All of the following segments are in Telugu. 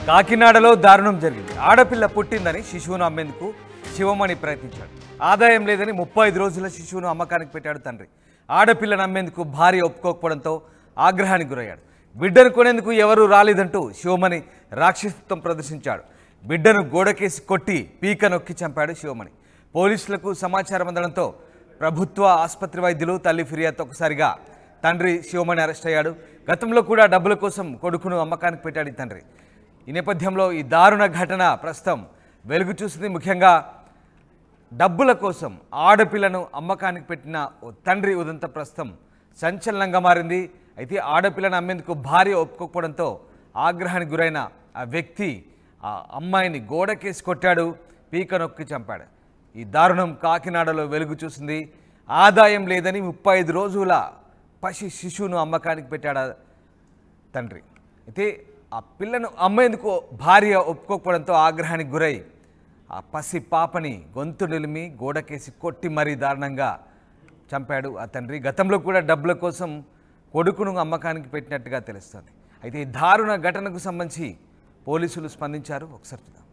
కాకినాడలో దారుణం జరిగింది ఆడపిల్ల పుట్టిందని శిశువును అమ్మేందుకు శివమణి ప్రయత్నించాడు ఆదాయం లేదని ముప్పై ఐదు రోజుల శిశువును అమ్మకానికి పెట్టాడు తండ్రి ఆడపిల్లను అమ్మేందుకు భార్య ఒప్పుకోకపోవడంతో ఆగ్రహానికి గురయ్యాడు బిడ్డను కొనేందుకు ఎవరూ రాలేదంటూ శివమణి రాక్షసత్వం ప్రదర్శించాడు బిడ్డను గోడకేసి కొట్టి పీక నొక్కి చంపాడు శివమణి పోలీసులకు సమాచారం అందడంతో ప్రభుత్వ ఆసుపత్రి వైద్యులు తల్లి ఫిర్యాదు ఒకసారిగా తండ్రి శివమణి అరెస్ట్ అయ్యాడు గతంలో కూడా డబ్బుల కోసం కొడుకును అమ్మకానికి పెట్టాడు ఈ తండ్రి ఈ నేపథ్యంలో ఈ దారుణ ఘటన ప్రస్తుతం వెలుగు చూసింది ముఖ్యంగా డబ్బుల కోసం ఆడపిల్లను అమ్మకానికి పెట్టిన ఓ తండ్రి ఉదంత ప్రస్తుతం సంచలనంగా మారింది అయితే ఆడపిల్లను అమ్మేందుకు భార్య ఒప్పుకోకపోవడంతో ఆగ్రహానికి గురైన ఆ వ్యక్తి ఆ అమ్మాయిని గోడకేసి కొట్టాడు పీక నొక్కి చంపాడు ఈ దారుణం కాకినాడలో వెలుగు చూసింది ఆదాయం లేదని ముప్పై ఐదు రోజుల పసి శిశువును అమ్మకానికి పెట్టాడు ఆ తండ్రి అయితే ఆ పిల్లను అమ్మేందుకు భార్య ఒప్పుకోకపోవడంతో ఆగ్రహానికి గురై ఆ పసి పాపని గొంతు నిలిమి గోడకేసి కొట్టి మరీ దారుణంగా చంపాడు ఆ తండ్రి గతంలో కూడా డబ్బుల కోసం కొడుకును అమ్మకానికి పెట్టినట్టుగా తెలుస్తుంది అయితే ఈ దారుణ ఘటనకు సంబంధించి పోలీసులు స్పందించారు ఒకసారి చూద్దాం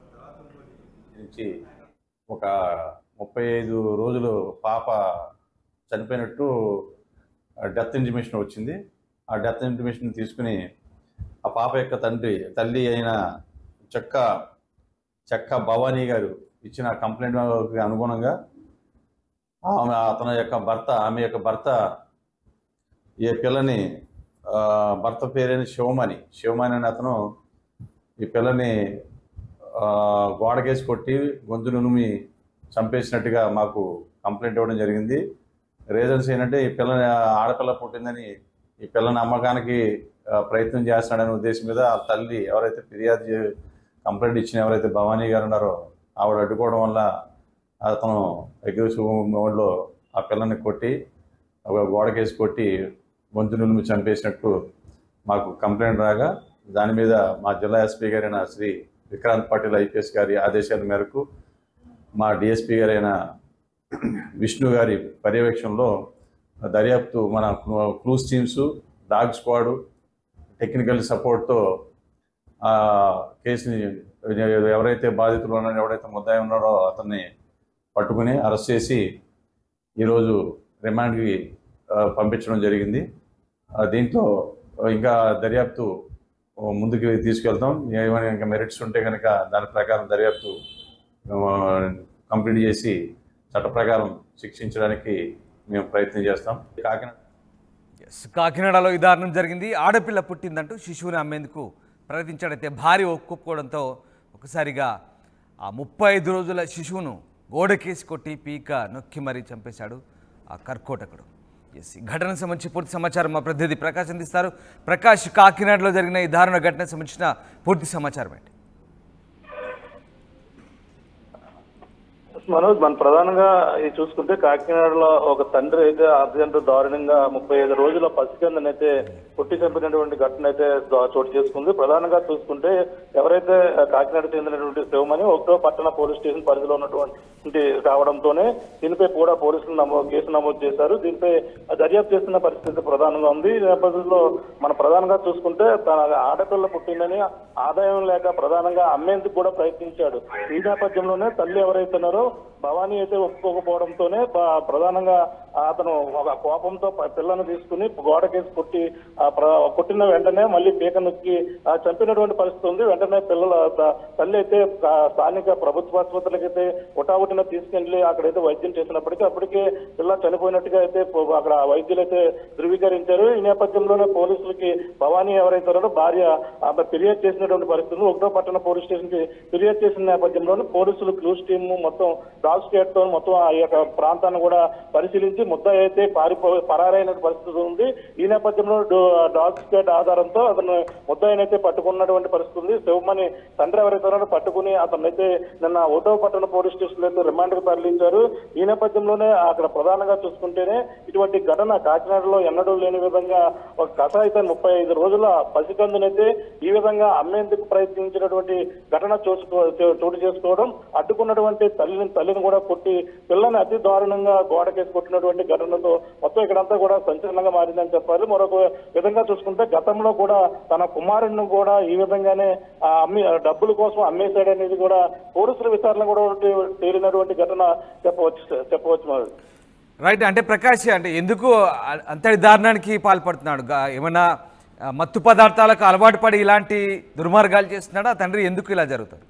నుంచి ఒక ముప్పై ఐదు రోజులు పాప చనిపోయినట్టు డెత్ ఇంటిమేషన్ వచ్చింది ఆ డెత్ ఇంటిమేషన్ తీసుకుని ఆ పాప యొక్క తండ్రి తల్లి అయిన చెక్క చెక్క భవానీ గారు ఇచ్చిన కంప్లైంట్ అనుగుణంగా ఆమె అతని యొక్క భర్త ఆమె యొక్క భర్త ఈ పిల్లని ఆ, భర్త పేరైన శివమణి శివమణి అనే అతను ఈ పిల్లని ఆ, గోడకేసి కొట్టి గొంతు నునుమి చంపేసినట్టుగా మాకు కంప్లైంట్ ఇవ్వడం జరిగింది రీజన్స్ ఏంటంటే ఈ పిల్ల ఆడపిల్ల పుట్టిందని ఈ పిల్లని అమ్మకానికి ఆ, ప్రయత్నం చేస్తున్నాడనే ఉద్దేశం మీద ఆ తల్లి ఎవరైతే ఫిర్యాదు చే- కంప్లైంట్ ఇచ్చిన ఎవరైతే భవానీ గారు ఉన్నారో ఆవిడ అడ్డుకోవడం వల్ల అతను అగ్రెసివ్ మోడ్లో ఆ పిల్లని కొట్టి ఒక గోడకేసి కొట్టి గొంతు నులిమి చంపేసినట్టు మాకు కంప్లైంట్ రాగా దాని మీద మా జిల్లా ఎస్పీ గారైన శ్రీ విక్రాంత్ పాటిల్ ఐపీఎస్ గారి ఆదేశాల మేరకు మా డిఎస్పీ గారైన విష్ణు గారి పర్యవేక్షణలో దర్యాప్తు మన clues teams dog squad technical సపోర్ట్తో ఆ కేసుని ఎవరైతే బాధితులు ఉన్నారో ఎవరైతే ముద్దాయి ఉన్నారో అతన్ని పట్టుకుని అరెస్ట్ చేసి ఈరోజు రిమాండ్కి ఆ, పంపించడం జరిగింది ఆ, దీంట్లో ఇంకా దర్యాప్తు ముందుకు తీసుకెళ్తాం ఏమైనా ఇంకా మెరిట్స్ ఉంటే కనుక దాని ప్రకారం దర్యాప్తు కంప్లీట్ చేసి చట్ట ప్రకారం శిక్షించడానికి మేము ప్రయత్నం చేస్తాం కాకినాడ ఎస్ కాకినాడలో ఈ దారుణం జరిగింది ఆడపిల్ల పుట్టిందంటూ శిశువుని అమ్మేందుకు ప్రయత్నించాడైతే భార్య ఒప్పుకోవడంతో ఒకసారిగా ఆ ముప్పై ఐదు రోజుల శిశువును గోడకేసి కొట్టి పీక నొక్కి మరీ చంపేశాడు ఆ కర్కోటకుడు ఎస్ ఈ ఘటనకు సంబంధించి పూర్తి సమాచారం మా ప్రతినిధి ప్రకాష్ అందిస్తారు ప్రకాష్ కాకినాడలో జరిగిన ఈ దారుణ ఘటనకు సంబంధించిన పూర్తి సమాచారం ఏంటి మనోజ్ మన ప్రధానంగా ఇది చూసుకుంటే కాకినాడలో ఒక తండ్రి అయితే అత్యంత దారుణంగా ముప్పై ఐదు రోజుల పసికందనైతే కొట్టి చంపినటువంటి ఘటన అయితే దా- చోటు చేసుకుంది ప్రధానంగా చూసుకుంటే ఎవరైతే కాకినాడ చెందినటువంటి శివమణి ఒకటో పట్టణ పోలీస్ స్టేషన్ పరిధిలో ఉన్నటువంటి కావడంతోనే దీనిపై కూడా పోలీసులు నమోదు కేసు నమోదు చేశారు దీనిపై దర్యాప్తు చేస్తున్న పరిస్థితి ప్రధానంగా ఉంది ఈ నేపథ్యంలో మన ప్రధానంగా చూసుకుంటే తన ఆడపిల్ల పుట్టిందని ఆదాయం లేక ప్రధానంగా అమ్మేందుకు కూడా ప్రయత్నించాడు ఈ నేపథ్యంలోనే తల్లి ఎవరైతే ఉన్నారో భవానీ అయితే ఒప్పుకోకపోవడంతోనే ప- ప్రధానంగా అతను ఒక కోపంతో ప- పిల్లను తీసుకుని గోడకేసి కొట్టి ఆ ప్ర- కొట్టిన వెంటనే మళ్ళీ పీక నొక్కి ఆ చంపినటువంటి పరిస్థితి ఉంది వెంటనే పిల్లల త- తల్లి అయితే ఆ స్థానిక ప్రభుత్వ ఆసుపత్రికి అయితే ఉటావుటిన తీసుకెళ్లి అక్కడైతే వైద్యం చేసినప్పటికీ అప్పటికే పిల్ల చనిపోయినట్టుగా అయితే పో- అక్కడ వైద్యులు అయితే ధృవీకరించారు ఈ నేపథ్యంలోనే పోలీసులకి భవానీ ఎవరైతే ఉన్నారో భార్య ఆమె ఫిర్యాదు చేసినటువంటి పరిస్థితులు ఒకటో పట్టణ పోలీస్ స్టేషన్ కి ఫిర్యాదు చేసిన నేపథ్యంలోనే పోలీసులు క్లూస్ టీమ్ మొత్తం డాగ్ స్క్వాడ్ తో మొత్తం ఆ యొక్క ప్రాంతాన్ని కూడా పరిశీలించి ముద్దాయి అయితే పారిపో పరారైన పరిస్థితి ఉంది ఈ నేపథ్యంలో డో- డాగ్ స్క్వాడ్ ఆధారంతో అతను ముద్దాయిని అయితే పట్టుకున్నటువంటి పరిస్థితి ఉంది శివమణి తండ్రి ఎవరైతే ఉన్నారో పట్టుకుని అతను అయితే నిన్న ఓటో పట్టణ పోలీస్ స్టేషన్ అయితే రిమాండ్ కు తరలించారు ఈ నేపథ్యంలోనే అక్కడ ప్రధానంగా చూసుకుంటేనే ఇటువంటి ఘటన కాకినాడలో ఎన్నడూ లేని విధంగా ఒక కథ అయితే ముప్పై ఐదు రోజుల పసికందునైతే ఈ విధంగా అమ్మేందుకు ప్రయత్నించినటువంటి ఘటన చూసుకో చోటు చేసుకోవడం అడ్డుకున్నటువంటి తల్లిని తల్లిని కూడా కొట్టి పిల్లని అతి దారుణంగా గోడకేసి కొట్టినటువంటి జరిగినటువంటి ఘటనతో మొత్తం ఇక్కడంతా కూడా సంచలనంగా మారిందని చెప్పాలి మరొక విధంగా చూసుకుంటే గతంలో కూడా తన కుమారుడిని కూడా ఈ విధంగానే ఆ అమ్మి ఆ డబ్బుల కోసం అమ్మేశాడనేది కూడా పోలీసుల విచారణ కూడా తేలినటువంటి ఘటన చెప్పవచ్చు చెప్పవచ్చు మరి రైట్ అంటే ప్రకాష్ అంటే ఎందుకు అ- అంతటి దారుణానికి పాల్పడుతున్నాడు గా- ఏమన్నా ఆ, మత్తు పదార్థాలకు అలవాటు పడి ఇలాంటి దుర్మార్గాలు చేస్తున్నాడా తండ్రి ఎందుకు ఇలా జరుగుతుంది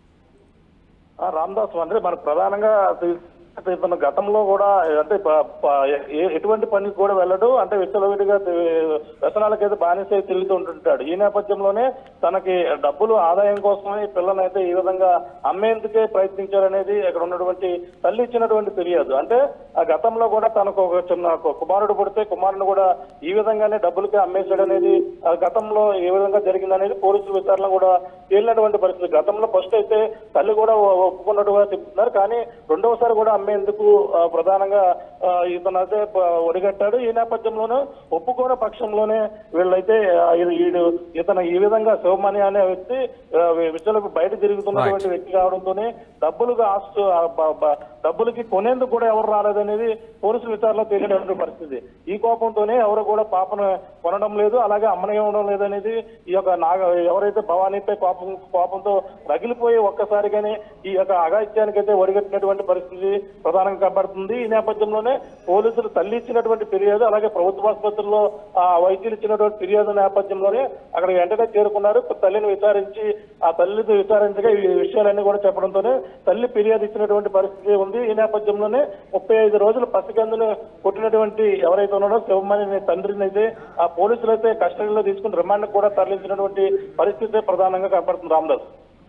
ఆ, రామదాస్ అంటే మనకు ప్రధానంగా తె- అంటే ఇతను గతంలో కూడా అంటే ప- ప- ఏ- ఎటువంటి పనికి కూడా వెళ్ళడు అంటే విచ్చలవిడిగా తె- వ్యసనాలకైతే బానిసై తిరుగుతూ ఉంటుంటాడు ఈ నేపథ్యంలోనే తనకి డబ్బులు ఆదాయం కోసమే పిల్లనైతే ఈ విధంగా అమ్మేందుకే ప్రయత్నించారనేది ఇక్కడ ఉన్నటువంటి తల్లి ఇచ్చినటువంటి ఫిర్యాదు అంటే ఆ గతంలో కూడా తనకు ఒక చిన్న కు- కుమారుడు పుడితే కుమారుని కూడా ఈ విధంగానే డబ్బులకి అమ్మేశాడు అనేది ఆ గతంలో ఏ విధంగా జరిగిందనేది పోలీసుల విచారణ కూడా తేలినటువంటి పరిస్థితి గతంలో ఫస్ట్ అయితే తల్లి కూడా ఒ- ఒప్పుకున్నట్టుగా చెప్తున్నారు కానీ రెండవసారి కూడా అమ్మేందుకు ఆ, ప్రధానంగా ఆ, ఇతను అయితే ప- ఒడిగట్టాడు ఈ నేపథ్యంలోనే ఒప్పుకోని పక్షంలోనే వీళ్ళైతే ఆ, ఈ- ఈడు ఇతను ఈ విధంగా శివమణి అనే వ్యక్తి ఆ, విషయాలకు బయట తిరుగుతున్నటువంటి వ్యక్తి కావడంతోనే డబ్బులుగా ఆస్తు ఆ, బ- బ- డబ్బులకి కొనేందుకు కూడా ఎవరు రాలేదనేది పోలీసుల విచారణలో తేలినటువంటి పరిస్థితి ఈ కోపంతోనే ఎవరు కూడా పాపను కొనడం లేదు అలాగే అమ్మనివ్వడం లేదనేది ఈ యొక్క నాగ ఎవరైతే భవానీపై కోపం కోపంతో రగిలిపోయి ఒక్కసారిగానే ఈ యొక్క అఘాయిత్యానికి అయితే ఒడిగట్టినటువంటి పరిస్థితి ప్రధానంగా కనబడుతుంది ఈ నేపథ్యంలోనే పోలీసులు తల్లి ఇచ్చినటువంటి ఫిర్యాదు అలాగే ప్రభుత్వ ఆసుపత్రుల్లో ఆ వైద్యులు ఇచ్చినటువంటి ఫిర్యాదు నేపథ్యంలోనే అక్కడ వెంటనే చేరుకున్నారు తల్లిని విచారించి ఆ తల్లిని విచారించగా ఈ విషయాలన్నీ కూడా చెప్పడంతోనే తల్లి ఫిర్యాదు ఇచ్చినటువంటి పరిస్థితి ఉంది ఈ నేపథ్యంలోనే ముప్పై ఐదు రోజులు పసికందులు కొట్టినటువంటి ఎవరైతే ఉన్నారో శివమణి అనే తండ్రిని అయితే ఆ పోలీసులు అయితే కస్టడీలో తీసుకుని రిమాండ్ కూడా తరలించినటువంటి పరిస్థితి ప్రధానంగా కనపడుతుంది Ramdas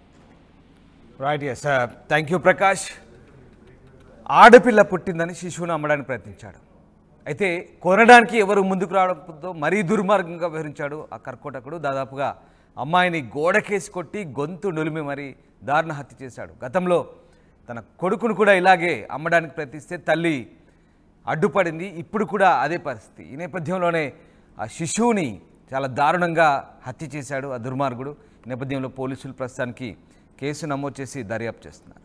right yes thank you Prakash ఆడపిల్ల పుట్టిందని శిశువును అమ్మడానికి ప్రయత్నించాడు అయితే కొనడానికి ఎవరు ముందుకు రావడంతో మరీ దుర్మార్గంగా వివరించాడు ఆ కర్కోటకుడు దాదాపుగా అమ్మాయిని గోడకేసి కొట్టి గొంతు నులిమి మరీ దారుణ హత్య చేశాడు గతంలో తన కొడుకును కూడా ఇలాగే అమ్మడానికి ప్రయత్నిస్తే తల్లి అడ్డుపడింది ఇప్పుడు కూడా అదే పరిస్థితి ఈ నేపథ్యంలోనే ఆ శిశువుని చాలా దారుణంగా హత్య చేశాడు ఆ దుర్మార్గుడు ఈ నేపథ్యంలో పోలీసులు ప్రస్తుతానికి కేసు నమోదు చేసి దర్యాప్తు చేస్తున్నారు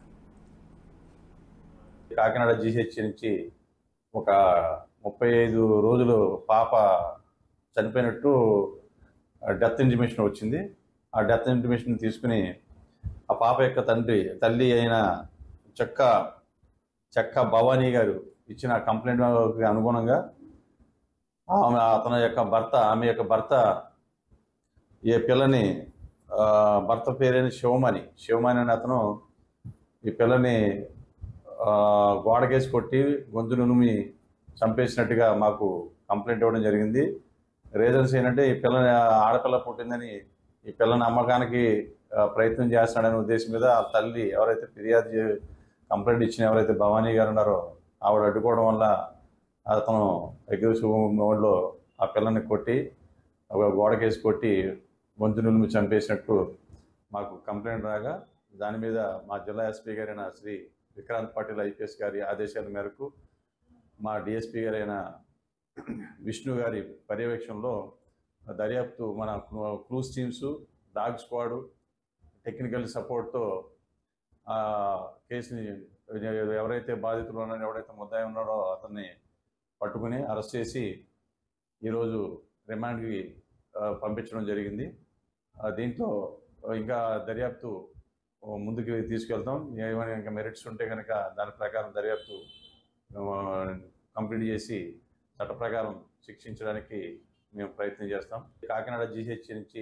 కాకినాడ జీహెచ్ నుంచి ఒక ముప్పై ఐదు రోజులు పాప చనిపోయినట్టు డెత్ ఇంటిమేషన్ వచ్చింది ఆ డెత్ ఇంటిమేషన్ తీసుకుని ఆ పాప యొక్క తండ్రి తల్లి అయిన చెక్క చెక్క భవానీ గారు ఇచ్చిన కంప్లైంట్ అనుగుణంగా ఆమె అతని యొక్క భర్త ఆమె యొక్క భర్త ఈ పిల్లని ఆ, భర్త పేరైన శివమణి శివమణి అనే అతను ఈ పిల్లని ఆ, గోడకేసి కొట్టి గొంతు నునుమి చంపేసినట్టుగా మాకు కంప్లైంట్ ఇవ్వడం జరిగింది రీజన్స్ ఏంటంటే ఈ పిల్ల ఆడపిల్ల పుట్టిందని ఈ పిల్లని అమ్మకానికి ఆ, ప్రయత్నం చేస్తున్నాడనే ఉద్దేశం మీద ఆ తల్లి ఎవరైతే ఫిర్యాదు చే- కంప్లైంట్ ఇచ్చిన ఎవరైతే భవానీ గారు ఉన్నారో ఆవిడ అడ్డుకోవడం వల్ల అతను అగ్రెసివ్ మోడ్లో ఆ పిల్లని కొట్టి ఒక గోడకేసి కొట్టి గొంతు నులిమి చంపేసినట్టు మాకు కంప్లైంట్ రాగా దాని మీద మా జిల్లా ఎస్పీ గారైన శ్రీ విక్రాంత్ పాటిల్ ఐపీఎస్ గారి ఆదేశాల మేరకు మా డిఎస్పీ గారైన విష్ణు గారి పర్యవేక్షణలో దర్యాప్తు మన clues teams dog squad technical సపోర్ట్తో ఆ కేసుని ఎవరైతే బాధితులు ఉన్నారో ఎవరైతే ముద్దాయి ఉన్నాడో అతన్ని పట్టుకుని అరెస్ట్ చేసి ఈరోజు రిమాండ్కి ఆ, పంపించడం జరిగింది ఆ, దీంట్లో ఇంకా దర్యాప్తు ఆ, ముందుకు తీసుకెళ్తాం ఏమైనా ఇంకా మెరిట్స్ ఉంటే కనుక దాని ప్రకారం దర్యాప్తు కంప్లీట్ చేసి చట్ట ప్రకారం శిక్షించడానికి మేము ప్రయత్నం చేస్తాం కాకినాడ జీహెచ్ నుంచి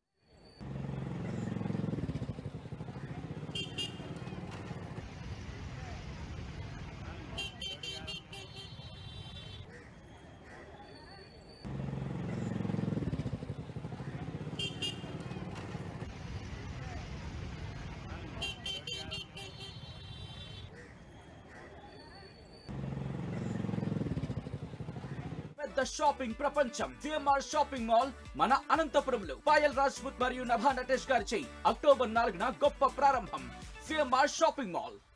పెద్ద షాపింగ్ ప్రపంచం విఎంఆర్ షాపింగ్ మాల్ మన అనంతపురంలో పాయల్ రాజ్పుత్ మరియు నభా నటేష్ గారిచే అక్టోబర్ నాలుగున గొప్ప ప్రారంభం సిఎంఆర్ షాపింగ్ మాల్